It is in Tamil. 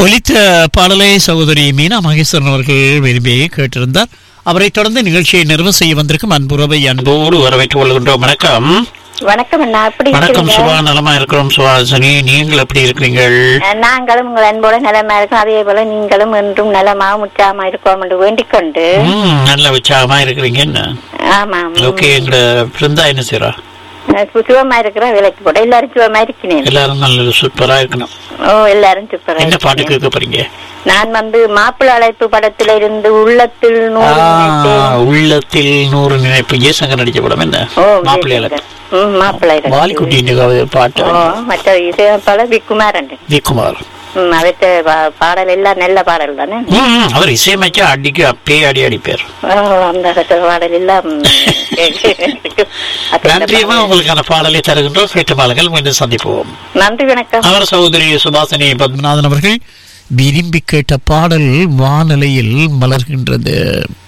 ஒலித்த பாடலை சகோதரி மீனா மகேஸ்வரன் அவர்கள் விரும்பி கேட்டிருந்தார் அவரை தொடர்ந்து நிகழ்ச்சியை நிறைவு செய்ய வந்திருக்கும் அன்புறவை அன்போடு வரவேற்றுக் கொள்கின்றோம் வணக்கம் வணக்கம் அண்ணா எப்படி வணக்கம் இருக்கீங்க? சுபா நலமா இருக்கிறோம் சுவாசனி நீங்கள் எப்படி இருக்கிறீங்கள் அஹ், நாங்களும் உங்கள் அன்போட நலமா இருக்கோம் அதே போல நீங்களும் என்றும் நலமாக உற்சாகமா இருக்கோம் என்று வேண்டிக் கொண்டு ம், நல்ல உற்சாகமா இருக்கிறீங்க என்ன ஆமா ஓகே எங்க பிருந்தா என்ன செய்றா அஹ், சு- சுகமா இருக்கிற வேலைக்கு போட எல்லாரும் சுகமா இருக்கிறேன் எல்லாரும் நல்ல சூப்பரா இருக்கணும் ஓ எல்லாரும் சூப்பரா என்ன பாட்டு இருக்கிறேன். கேட்க போறீங்க நான் வந்து மாப்பிள்ளை அழைப்பு படத்துல இருந்து உள்ளத்தில் நூறு ஆ, நினைத்தேன். உள்ளத்தில் நூறு நினைப்பு ஜெயசங்கர் நடிச்ச படம் என்ன ஓ மாப்பிள்ளையால ம், மாப்பிள்ளை இருக்கு. வாலிக்குட்டி பாட்டு ஓ மற்ற இசையமைப்பாளர் வி குமாரன் விக்குமார் ம் அவற்ற பா- பாடல் எல்லாம் நல்ல பாடல் தானே ம், ம், அவர் இசையமைச்சா அடிக்கு அப்பே அடி அடிப்பார் ஓ, அந்த பாடல் எல்லாம் அது இந்த நன்றியமா உங்களுக்கான பாடலை தருகின்றோம் கேட்டு பாடல்கள் மீண்டும் சந்திப்போம் நன்றி வணக்கம் அவர் சகோதரி சுபாசினி பத்மநாதன் அவர்கள் விரும்பி கேட்ட பாடல் வானலையில் மலர்கின்றது